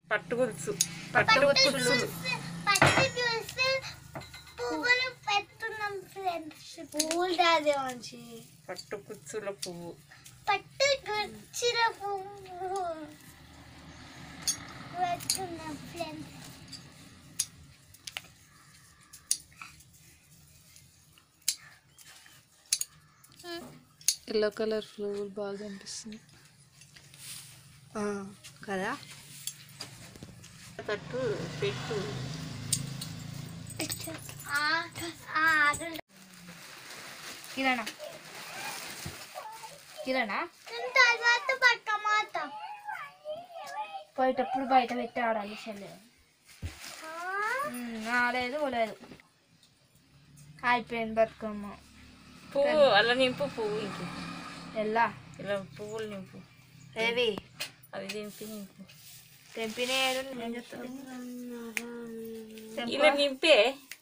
పట్టు గొలుసు పట్టు గొలుసు పట్టి చూస్తే పువ్వులు పెడుతున్నాం ఫ్రెండ్స్ పువ్వులు దాదే మంచి పట్టు కుచ్చుల పువ్వు పట్టు గుచ్చిన పువ్వు పెడుతున్నాం ఫ్రెండ్స్ ఎల్లో కలర్ పువ్వులు బాగా అనిపిస్తుంది కదా తట్టు పెట్టు కిరణా కిరణా తర్వాత పట్టమాట పోయేటప్పుడు బయట పెట్టి ఆడాలి చెల్లె ఆడలేదు లేదు అయిపోయింది బతుకమ్మ పువ్వు అలా నింపు పువ్వు ఇంక ఎలా ఇలా పువ్వులు నింపు ఏవి అవి దింపి నింపు తెంపినేడు నేను చెప్తాను ఇలా నింపే